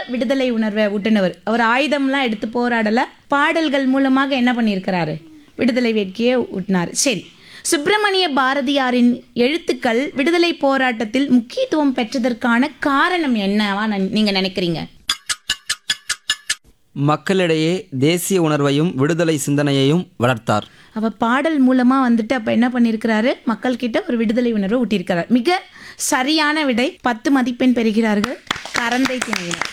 விடுதலை உணர்வை ஊட்டினவர் அவர் ஆயுதம்லாம் எடுத்து போராடல பாடல்கள் மூலமாக என்ன பண்ணியிருக்கிறாரு விடுதலை வேட்கையை ஊட்டினார் சரி சுப்பிரமணிய பாரதியாரின் எழுத்துக்கள் விடுதலை போராட்டத்தில் முக்கியத்துவம் பெற்றதற்கான காரணம் என்னவா நன்- நீங்க நினைக்கிறீங்க மக்களிடையே தேசிய உணர்வையும் விடுதலை சிந்தனையையும் வளர்த்தார் அவ பாடல் மூலமா வந்துட்டு அப்ப என்ன பண்ணியிருக்கிறாரு மக்கள் கிட்ட ஒரு விடுதலை உணர்வை ஊட்டியிருக்கிறார் மிக சரியான விடை பத்து மதிப்பெண் பெறுகிறார்கள் கரந்தை திணையினர்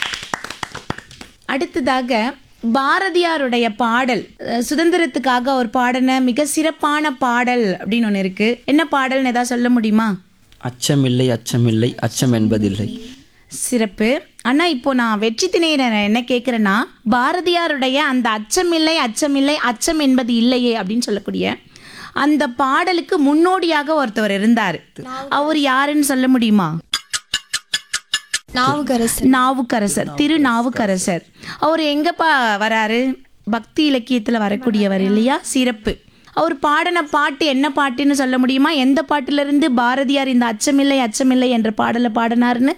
அடுத்ததாக பாரதியாருடைய பாடல் அஹ், சுதந்திரத்துக்காக ஒரு பாடின மிக சிறப்பான பாடல் அப்படின்னு ஒன்று இருக்கு என்ன பாடல்னு ஏதாவது சொல்ல முடியுமா அச்சமில்லை அச்சமில்லை அச்சம் என்பதில்லை சிறப்பு ஆனா இப்போ நான் வெற்றி திணையினர் என்ன கேட்குறேன்னா பாரதியாருடைய அந்த அச்சமில்லை அச்சமில்லை அச்சம் என்பது இல்லையே அப்படின்னு சொல்லக்கூடிய அந்த பாடலுக்கு முன்னோடியாக ஒருத்தவர் இருந்தார் அவர் யாருன்னு சொல்ல முடியுமா நாவுக்கரசர் நாவுக்கரசர் திரு நாவுக்கரசர் அவர் எங்கப்பா வராரு பக்தி இலக்கியத்துல வரக்கூடியவர் இல்லையா சிறப்பு அவர் பாடின பாட்டு என்ன பாட்டுன்னு சொல்ல முடியுமா எந்த பாட்டுல இருந்து பாரதியார் இந்த அச்சமில்லை அச்சமில்லை என்ற பாடலை பாடினாருன்னு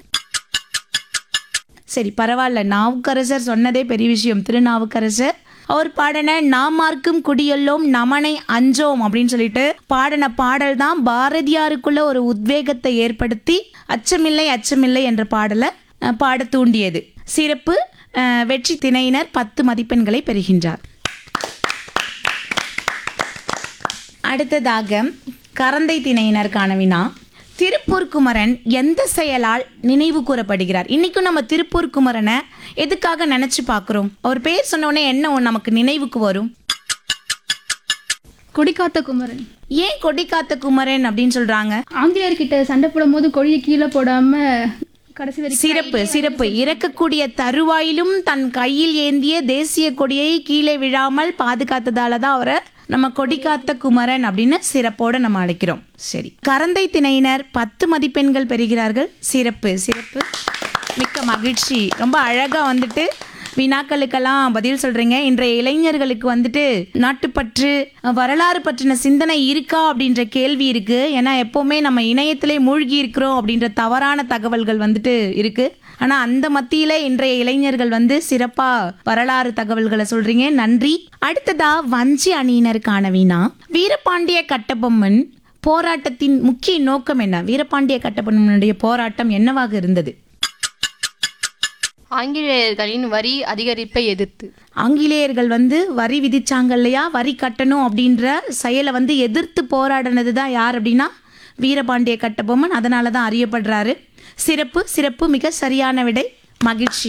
சரி பரவாயில்ல நாவுக்கரசர் சொன்னதே பெரிய விஷயம் திருநாவுக்கரசர் அவர் பாடின நாமார்க்கும் குடியெல்லோம் நமனை அஞ்சோம் அப்படின்னு சொல்லிட்டு பாடின பாடல் தான் பாரதியாருக்குள்ள ஒரு உத்வேகத்தை ஏற்படுத்தி அச்சமில்லை அச்சமில்லை என்ற பாடலை அஹ், பாட தூண்டியது சிறப்பு அஹ், வெற்றி திணையினர் பத்து மதிப்பெண்களை பெறுகின்றார் அடுத்ததாக கரந்தை திணையினருக்கான வினா திருப்பூர் குமரன் எந்த செயலால் நினைவு கூறப்படுகிறார் இன்னைக்கும் நம்ம திருப்பூர் குமரனை எதுக்காக நினைச்சு பார்க்குறோம் அவர் பேர் சொன்ன உடனே என்ன ஒண்ணு நமக்கு நினைவுக்கு வரும் கொடிக்காத்த குமரன் ஏன் கொடிக்காத்த குமரன் அப்படின்னு சொல்றாங்க ஆங்கிலேயர்கிட்ட சண்டை போடும்போது கொடியை கீழே போடாம கடைசி வரைக்கும் சிறப்பு சிறப்பு இறக்கக்கூடிய தருவாயிலும் தன் கையில் ஏந்திய தேசிய கொடியை கீழே விழாமல் பாதுகாத்ததால தான் அவரை நம்ம கொடிக்காத்த குமரன் அப்படின்னு சிறப்போட நம்ம அழைக்கிறோம் சரி கரந்தை திணையினர் பத்து மதிப்பெண்கள் பெறுகிறார்கள் சிறப்பு சிறப்பு மிக்க மகிழ்ச்சி ரொம்ப அழகா வந்துட்டு வினாக்களுக்கெல்லாம் பதில் சொல்றீங்க இன்றைய இளைஞர்களுக்கு வந்துட்டு நாட்டுப்பற்று வரலாறு பற்றின சிந்தனை இருக்கா அப்படின்ற கேள்வி இருக்கு ஏன்னா எப்பவுமே நம்ம இணையத்திலே மூழ்கி இருக்கிறோம் அப்படின்ற தவறான தகவல்கள் வந்துட்டு இருக்கு ஆனா அந்த மத்தியில இன்றைய இளைஞர்கள் வந்து சிறப்பா வரலாறு தகவல்களை சொல்றீங்க நன்றி அடுத்ததா வஞ்சி அணியினருக்கான வீணா வீரபாண்டிய கட்டபொம்மன் போராட்டத்தின் முக்கிய நோக்கம் என்ன வீரபாண்டிய கட்டபொம்மனுடைய போராட்டம் என்னவாக இருந்தது ஆங்கிலேயர்களின் வரி அதிகரிப்பை எதிர்த்து ஆங்கிலேயர்கள் வந்து வரி விதிச்சாங்க இல்லையா வரி கட்டணும் அப்படின்ற செயலை வந்து எதிர்த்து போராடினது தான் யார் அப்படின்னா வீரபாண்டிய கட்டபொம்மன் அதனால தான் அறியப்படுறாரு சிறப்பு சிறப்பு மிக சரியான விடை மகிழ்ச்சி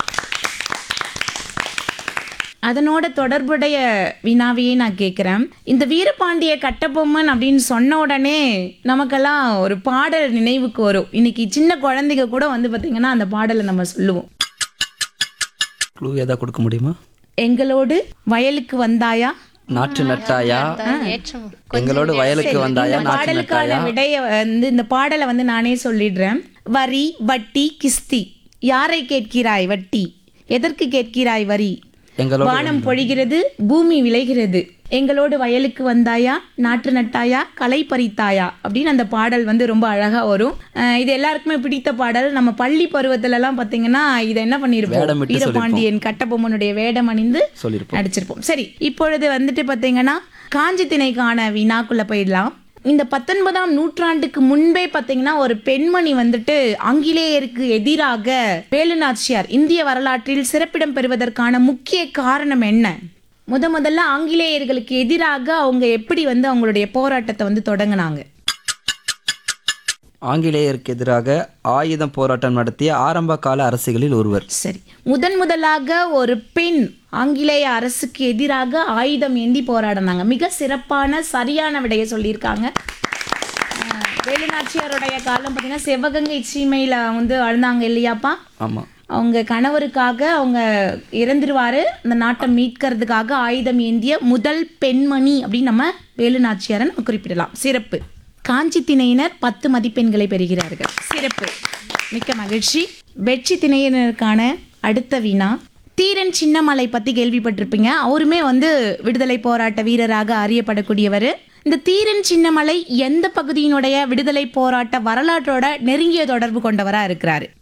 அதனோட தொடர்புடைய வினாவையே நான் கேட்குறேன் இந்த வீரபாண்டிய கட்டபொம்மன் அப்படின்னு சொன்ன உடனே நமக்கெல்லாம் ஒரு பாடல் நினைவுக்கு வரும் இன்னைக்கு சின்ன குழந்தைங்க கூட வந்து பார்த்தீங்கன்னா அந்த பாடலை நம்ம சொல்லுவோம் க்ளூ ஏதாவது கொடுக்க முடியுமா எங்களோடு வயலுக்கு வந்தாயா நாற்று நட்டாயா ஏற்றம் எங்களோடு வயலுக்கு வந்தாயா இந்த நாற்று பாடலுக்கான நட்டாயா விடைய வந்து இந்த பாடலை வந்து நானே சொல்லிடுறேன் வரி வட்டி கிஸ்தி யாரை கேட்கிறாய் வட்டி எதற்கு கேட்கிறாய் வரி எங்களோடு வானம் பொழிகிறது பூமி விளைகிறது எங்களோடு வயலுக்கு வந்தாயா நாற்று நட்டாயா களை பறித்தாயா அப்படின்னு அந்த பாடல் வந்து ரொம்ப அழகா வரும் அஹ் இது எல்லாருக்குமே பிடித்த பாடல் நம்ம பள்ளி பருவத்துல எல்லாம் பாத்தீங்கன்னா இதை என்ன பண்ணிருப்போம் வேடமிட்டு வீரபாண்டியன் கட்டபொம்மனுடைய வேடம் அணிந்து சொல்லியிருப்போம் நடிச்சிருப்போம் சரி இப்பொழுது வந்துட்டு பாத்தீங்கன்னா காஞ்சி திணைக்கான வினாக்குள்ள போயிடலாம் இந்த பத்தொன்பதாம் நூற்றாண்டுக்கு முன்பே பாத்தீங்கன்னா ஒரு பெண்மணி வந்துட்டு ஆங்கிலேயருக்கு எதிராக வேலுநாச்சியார் இந்திய வரலாற்றில் சிறப்பிடம் பெறுவதற்கான முக்கிய காரணம் என்ன முத முதல்ல ஆங்கிலேயர்களுக்கு எதிராக அவங்க எப்படி வந்து அவங்களுடைய போராட்டத்தை வந்து தொடங்குனாங்க ஆங்கிலேயருக்கு எதிராக ஆயுதம் போராட்டம் நடத்திய ஆரம்ப கால அரசுகளில் ஒருவர் சரி முதன் முதலாக ஒரு பெண் ஆங்கிலேய அரசுக்கு எதிராக ஆயுதம் ஏந்தி போராடினாங்க மிக சிறப்பான சரியான விடையை சொல்லியிருக்காங்க அஹ், வேலுநாச்சியாருடைய காலம் பார்த்தீங்கன்னா சிவகங்கை சீமையில் வந்து அழுந்தாங்க இல்லையாப்பா ஆமாம் அவங்க கணவருக்காக அவங்க இறந்துருவாரு அந்த நாட்டை மீட்கிறதுக்காக ஆயுதம் ஏந்திய முதல் பெண்மணி அப்படின்னு நம்ம வேலுநாச்சியாரை நம்ம குறிப்பிடலாம் சிறப்பு காஞ்சி திணையினர் பத்து மதிப்பெண்களை பெறுகிறார்கள் சிறப்பு மிக்க மகிழ்ச்சி வெற்றி திணையினருக்கான அடுத்த வினா தீரன் சின்னமலை பத்தி கேள்விப்பட்டிருப்பீங்க அவருமே வந்து விடுதலை போராட்ட வீரராக அறியப்படக்கூடியவர் இந்த தீரன் சின்னமலை எந்த பகுதியினுடைய விடுதலை போராட்ட வரலாற்றோட நெருங்கிய தொடர்பு கொண்டவரா இருக்கிறாரு